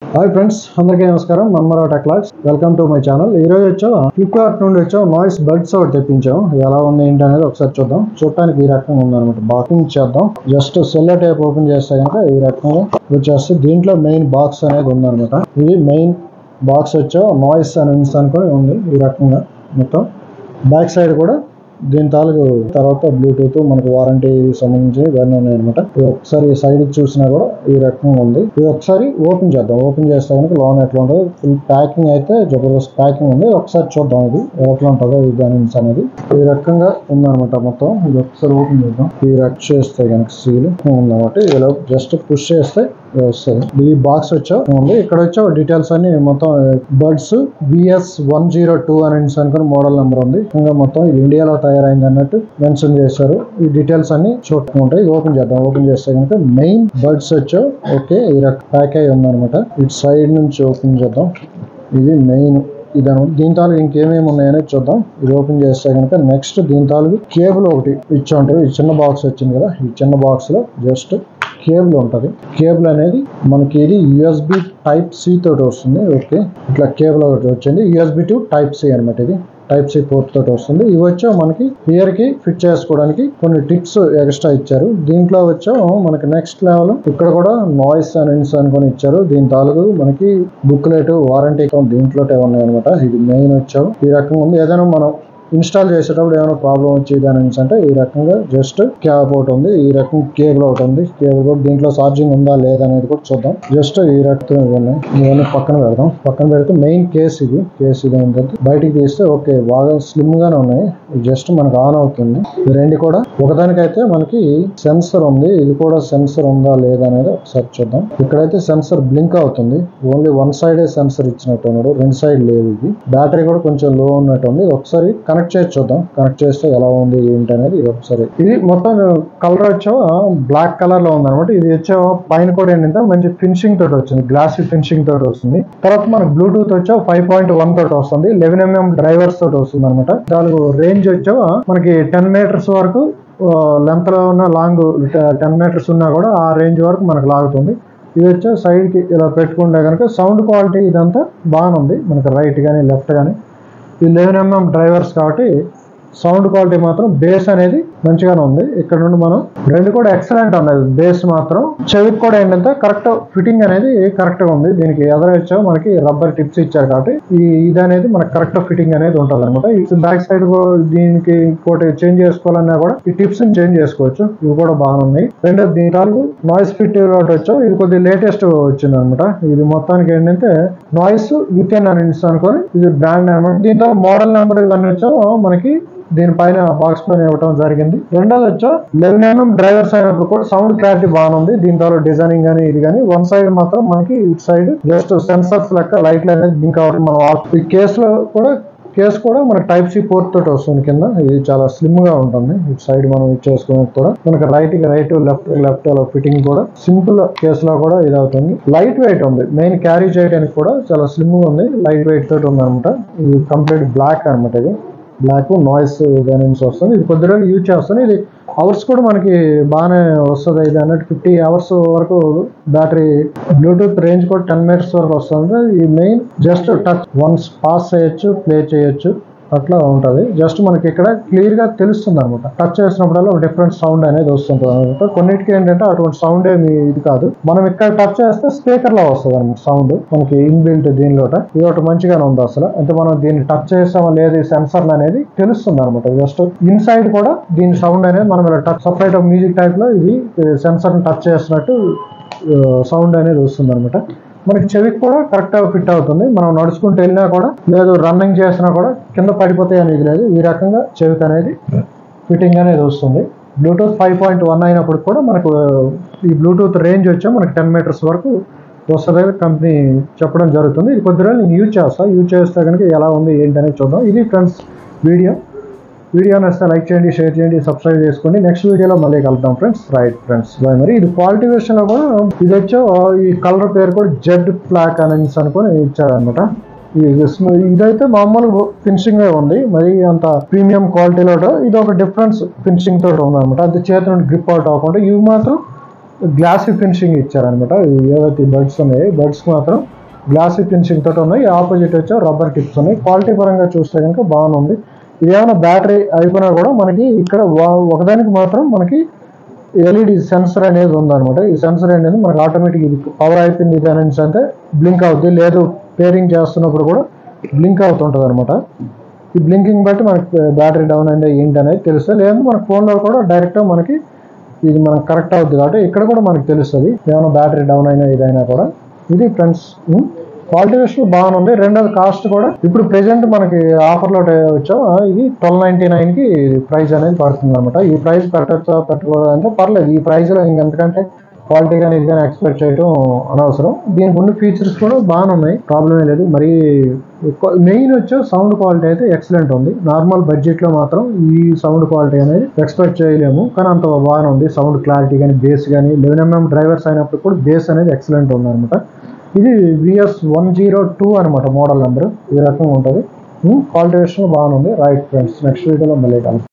hi friends అందరికీ నమస్కారం నమ్మరా టెక్లాక్స్ వెల్కమ్ టు మై ఛానల్ ఈ రోజు వచ్చాం ఫ్లిప్కార్ట్ నుండి వచ్చాం నాయిస్ బడ్స్ ఒకటి తెప్పించాం ఎలా ఉంది ఏంటి అనేది ఒకసారి చూద్దాం చూడటానికి ఈ రకంగా ఉందన్నమాట బాక్సింగ్ చేద్దాం జస్ట్ సెల్లో టైప్ ఓపెన్ చేస్తే కనుక ఈ రకంగా వచ్చేస్తే దీంట్లో మెయిన్ బాక్స్ అనేది ఉందన్నమాట ఇది మెయిన్ బాక్స్ వచ్చా నాయిస్ అని అనుకొని ఉంది ఈ రకంగా మొత్తం బ్యాక్ సైడ్ కూడా దీని తాలూకు తర్వాత బ్లూటూత్ మనకు వారంటీ సంబంధించి ఇవన్నీ ఉన్నాయన్నమాట ఇది ఒకసారి సైడ్ చూసినా కూడా ఈ రకంగా ఉంది ఇది ఒకసారి ఓపెన్ చేద్దాం ఓపెన్ చేస్తే కనుక లోన్ ఎట్లా ఉంటుందో ఫుల్ ప్యాకింగ్ అయితే జబర్దస్త్ ప్యాకింగ్ ఉంది ఒకసారి చూద్దాం ఇది ఎట్లా ఉంటుందో ఈ దాని నుంచి అనేది ఈ రకంగా ఉందన్నమాట మొత్తం ఇది ఒకసారి ఓపెన్ చేద్దాం ఈ రక్ చేస్తే కనుక సీల్ ఉందన్నమాట ఇలా జస్ట్ పుష్ చేస్తే ఇది వస్తుంది ఈ బాక్స్ వచ్చా ఉంది ఇక్కడ వచ్చా డీటెయిల్స్ అన్ని మొత్తం buds BS one zero two అని అనుకుని మోడల్ నెంబర్ ఉంది ఇంకా మొత్తం ఇది ఇండియాలో తయారైంది అన్నట్టు మెన్షన్ చేశారు ఈ డీటెయిల్స్ అన్ని చూడటం ఉంటాయి ఇది ఓపెన్ చేద్దాం ఓపెన్ చేస్తే కనుక మెయిన్ బర్డ్స్ వచ్చా ఓకే ఈ ప్యాక్ అయి ఉందన్నమాట ఇటు సైడ్ నుంచి ఓపెన్ చేద్దాం ఇది మెయిన్ ఇదను దీని తాలూకు ఇంకేమేమి ఉన్నాయనేది చూద్దాం ఇది ఓపెన్ చేస్తే కనుక నెక్స్ట్ దీని తాలూకు కేబుల్ ఒకటి ఇచ్చి ఉంటారు ఈ చిన్న బాక్స్ వచ్చింది కదా ఈ చిన్న బాక్స్ లో జస్ట్ కేబుల్ ఉంటుంది కేబుల్ అనేది మనకి ఇది యూఎస్బి టైప్ సి తోటి వస్తుంది ఓకే ఇట్లా కేబుల్ ఒకటి వచ్చింది యూఎస్బి టు టైప్ సి అనమాట ఇది టైప్ సి పోర్ట్ తోటి వస్తుంది ఇవి వచ్చా మనకి ఇయర్ కి ఫిట్ చేసుకోవడానికి కొన్ని టిప్స్ ఎక్స్ట్రా ఇచ్చారు దీంట్లో వచ్చా మనకి నెక్స్ట్ లెవెల్ ఇక్కడ కూడా నాయిస్ అని అనుకొని ఇచ్చారు దీని తాలూకు మనకి బుక్లెట్ వారంటీ దీంట్లో ఉన్నాయి అనమాట ఇది మెయిన్ వచ్చావు ఈ రకంగా ఉంది ఏదైనా మనం ఇన్స్టాల్ చేసేటప్పుడు ఏమైనా ప్రాబ్లం వచ్చేది అని అంటే ఈ రకంగా జస్ట్ క్యాప్ ఒకటి ఉంది ఈ రకం కేబుల్ ఒకటి ఉంది కేబుల్ కూడా దీంట్లో ఛార్జింగ్ ఉందా లేదా అనేది కూడా చూద్దాం జస్ట్ ఈ రకం ఇవన్నీ ఇవన్నీ పక్కన పెడదాం పక్కన పెడితే మెయిన్ కేస్ ఇది కేస్ ఇది ఏంటంటే బయటికి తీస్తే ఓకే బాగా స్లిమ్ గానే ఉన్నాయి జస్ట్ మనకు ఆన్ అవుతుంది ఈ రెండు కూడా ఒకదానికైతే మనకి సెన్సర్ ఉంది ఇది కూడా సెన్సర్ ఉందా లేదా అనేది ఒకసారి చూద్దాం ఇక్కడైతే సెన్సర్ బ్లింక్ అవుతుంది ఓన్లీ వన్ సైడే సెన్సర్ ఇచ్చినట్టు ఉన్నాడు రెండు సైడ్ లేదు ఇది బ్యాటరీ కూడా కొంచెం లో ఉన్నట్టు ఉంది ఒకసారి కనెక్ట్ చేసి చూద్దాం కనెక్ట్ చేస్తే ఎలా ఉంది ఏంటి అనేది ఇది ఒకసారి ఇది మొత్తం కలర్ వచ్చా బ్లాక్ కలర్ లో ఉందన్నమాట ఇది వచ్చా పైన కూడా ఏంటంటే మంచి ఫినిషింగ్ తోటి వచ్చింది గ్లాసీ ఫినిషింగ్ తోటి వస్తుంది తర్వాత మనకు బ్లూటూత్ వచ్చా ఫైవ్ పాయింట్ వన్ తోటి వస్తుంది లెవెన్ ఎంఎం డ్రైవర్స్ తోటి వస్తుంది అనమాట దానికి రేంజ్ వచ్చా మనకి టెన్ మీటర్స్ వరకు లెంత్ లో ఉన్న లాంగ్ టెన్ మీటర్స్ ఉన్నా కూడా ఆ రేంజ్ వరకు మనకు లాగుతుంది ఇది వచ్చే సైడ్ కి ఇలా పెట్టుకుంటే కనుక సౌండ్ క్వాలిటీ ఇదంతా బాగానే ఉంది మనకి రైట్ కానీ లెఫ్ట్ కానీ ఈ లెవెన్ ఎంఎం డ్రైవర్స్ కాబట్టి సౌండ్ క్వాలిటీ మాత్రం బేస్ అనేది మంచిగానే ఉంది ఇక్కడ నుండి మనం రెండు కూడా ఎక్సలెంట్ ఉన్నాయి బేస్ మాత్రం చెవికి కూడా ఏంటంటే కరెక్ట్ ఫిట్టింగ్ అనేది కరెక్ట్ గా ఉంది దీనికి ఎదరొచ్చా మనకి రబ్బర్ టిప్స్ ఇచ్చారు కాబట్టి ఈ ఇది అనేది మనకి కరెక్ట్ ఫిట్టింగ్ అనేది ఉంటుంది అనమాట బ్యాక్ సైడ్ దీనికి ఇంకోటి చేంజ్ చేసుకోవాలన్నా కూడా ఈ టిప్స్ చేంజ్ చేసుకోవచ్చు ఇవి కూడా బాగున్నాయి రెండు దీని తాలూకు నాయిస్ ఫిట్ ఒకటి వచ్చా ఇది కొద్దిగా లేటెస్ట్ వచ్చింది అనమాట ఇది మొత్తానికి ఏంటంటే నాయిస్ విత్ ఎన్ అని అనుకొని ఇది బ్రాండ్ అనమాట దీంతో మోడల్ నెంబర్ ఇవన్నీ వచ్చా మనకి దీనిపైన బాక్స్ పైన ఇవ్వడం జరిగింది రెండోది వచ్చా లెవెన్ ఎంఎం డ్రైవర్స్ అయినప్పుడు కూడా సౌండ్ క్లారిటీ బాగుంది దీని ద్వారా డిజైనింగ్ కానీ ఇది కానీ వన్ సైడ్ మాత్రం మనకి ఇటు సైడ్ జస్ట్ సెన్సర్స్ లెక్క లైట్లు అనేది బ్లింక్ అవ్వడం మనం ఈ కేసులో కూడా కేస్ కూడా మనకి టైప్ సి పోర్ట్ తోటి వస్తుంది కింద ఇది చాలా స్లిమ్ గా ఉంటుంది ఇటు సైడ్ మనం ఇచ్చేసుకునే కూడా మనకి రైట్ కి రైట్ లెఫ్ట్ లెఫ్ట్ ఫిట్టింగ్ కూడా సింపుల్ కేస్ లో కూడా ఇది అవుతుంది లైట్ వెయిట్ ఉంది మెయిన్ క్యారీ చేయడానికి కూడా చాలా స్లిమ్ గా ఉంది లైట్ వెయిట్ తోటి ఉంది అనమాట ఇది కంప్లీట్ బ్లాక్ అనమాట ఇది బ్లాక్ నాయిస్ దాని నుంచి వస్తుంది ఇది కొద్ది రోజులు యూజ్ చేస్తాను ఇది అవర్స్ కూడా మనకి బాగానే వస్తుంది ఇది అన్నట్టు ఫిఫ్టీ అవర్స్ వరకు బ్యాటరీ బ్లూటూత్ రేంజ్ కూడా టెన్ మినిట్స్ వరకు వస్తుంది ఈ main just touch once pass చేయొచ్చు ప్లే చేయొచ్చు అట్లా ఉంటుంది జస్ట్ మనకి ఇక్కడ క్లియర్ గా తెలుస్తుంది అనమాట టచ్ చేసినప్పుడల్లా ఒక డిఫరెంట్ సౌండ్ అనేది వస్తుంటుంది అనమాట కొన్నిటికి ఏంటంటే అటువంటి సౌండ్ ఏమి ఇది కాదు మనం ఇక్కడ టచ్ చేస్తే స్పీకర్ లో వస్తుంది అనమాట సౌండ్ మనకి ఇన్బిల్ట్ దీనిలో ఇది ఒకటి మంచిగానే ఉంది అసలు అంటే మనం దీన్ని టచ్ చేస్తామో లేదు సెన్సర్ అనేది తెలుస్తుంది అనమాట జస్ట్ ఇన్సైడ్ కూడా దీని సౌండ్ అనేది మనం ఇలా టచ్ సపరేట్ మ్యూజిక్ టైప్ లో ఇది సెన్సర్ టచ్ చేసినట్టు సౌండ్ అనేది వస్తుంది అనమాట మనకి చెవికి కూడా కరెక్ట్ గా ఫిట్ అవుతుంది మనం నడుచుకుంటూ వెళ్ళినా కూడా లేదు రన్నింగ్ చేసినా కూడా కింద పడిపోతాయి అనేది లేదు ఈ రకంగా చెవికి అనేది ఫిట్టింగ్ అనేది వస్తుంది బ్లూటూత్ ఫైవ్ పాయింట్ వన్ అయినప్పుడు కూడా మనకు ఈ బ్లూటూత్ రేంజ్ వచ్చా మనకి టెన్ మీటర్స్ వరకు వస్తుంది కంపెనీ చెప్పడం జరుగుతుంది ఇది కొద్ది రోజులు నేను యూజ్ చేస్తాను యూజ్ చేస్తే కనుక ఎలా ఉంది ఏంటి అనేది చూద్దాం ఇది ఫ్రెండ్స్ వీడియో వీడియో నచ్చితే లైక్ చేయండి షేర్ చేయండి సబ్స్క్రైబ్ చేసుకోండి నెక్స్ట్ వీడియోలో మళ్ళీ కలుద్దాం ఫ్రెండ్స్ రైట్ ఫ్రెండ్స్ బాయ్ మరి ఇది క్వాలిటీ విషయంలో కూడా ఇది వచ్చో ఈ కలర్ పేరు కూడా జెడ్ బ్లాక్ అని అనుకొని ఇచ్చారనమాట ఇదైతే మామూలు ఫినిషింగ్ ఉంది మరి అంత ప్రీమియం క్వాలిటీలో ఇది ఒక డిఫరెన్స్ ఫినిషింగ్ తోటి ఉందన్నమాట అది చేతి నుండి గ్రిప్ అవుట్ అవ్వకుండా ఇవి మాత్రం గ్లాసీ ఫినిషింగ్ ఇచ్చారనమాట ఏవైతే బర్డ్స్ ఉన్నాయి బర్డ్స్ మాత్రం గ్లాసీ ఫినిషింగ్ తోటి ఉన్నాయి ఆపోజిట్ వచ్చి రబ్బర్ టిప్స్ ఉన్నాయి క్వాలిటీ పరంగా చూస్తే కనుక బాగుంది ఇదేమైనా బ్యాటరీ అయిపోయినా కూడా మనకి ఇక్కడ వా- ఒకదానికి మాత్రం మనకి ఎల్ఈడి సెన్సర్ అనేది ఉందన్నమాట ఈ సెన్సర్ అనేది మనకి ఆటోమేటిక్ ఇది పవర్ అయిపోయింది ఇది అనేసి అంటే బ్లింక్ అవుద్ది లేదు పేరింగ్ చేస్తున్నప్పుడు కూడా బ్లింక్ అవుతుంటుంది అనమాట ఈ బ్లింకింగ్ బట్టి మనకి బ్యాటరీ డౌన్ అయిందా ఏంటి అనేది తెలుస్తుంది లేదు మన ఫోన్లో కూడా డైరెక్ట్గా మనకి ఇది మనకు కరెక్ట్ అవుద్ది కాబట్టి ఇక్కడ కూడా మనకి తెలుస్తుంది ఏమైనా బ్యాటరీ డౌన్ అయినా ఇదైనా కూడా ఇది ఫ్రెండ్స్ క్వాలిటీ విషయం బాగుంది రెండోది కాస్ట్ కూడా ఇప్పుడు ప్రెసెంట్ మనకి ఆఫర్లో వచ్చాం ఆ, ఇది ట్వెల్వ్ నైన్టీ నైన్ కి ప్రైస్ అనేది పడుతుంది అనమాట ఈ ప్రైస్ పెట్టచ్చా పెట్టకూడదు అంటే పర్లేదు ఈ ప్రైస్ లో ఇంకెంతకంటే క్వాలిటీ కానీ ఇది కానీ ఎక్స్పెక్ట్ చేయడం అనవసరం దీనికి ఉన్న ఫీచర్స్ కూడా బాగానే ఉన్నాయి ప్రాబ్లమే లేదు మరి మెయిన్ వచ్చే సౌండ్ క్వాలిటీ అయితే ఎక్సలెంట్ ఉంది నార్మల్ బడ్జెట్ లో మాత్రం ఈ సౌండ్ క్వాలిటీ అనేది ఎక్స్పెక్ట్ చేయలేము కానీ అంత బాగానే ఉంది సౌండ్ క్లారిటీ కానీ బేస్ కానీ లెవెన్ ఎంఎం డ్రైవర్స్ అయినప్పుడు కూడా బేస్ అనేది ఎక్సలెంట్ ఉంది అనమాట ఇది విఎస్ వన్ జీరో టూ అనమాట మోడల్ నెంబర్ ఈ రకంగా ఉంటుంది క్వాలిటీ విషయంలో బాగానే ఉంది రైట్ ఫ్రెండ్స్ నెక్స్ట్ వీడియోలో మళ్ళీ కలుద్దాం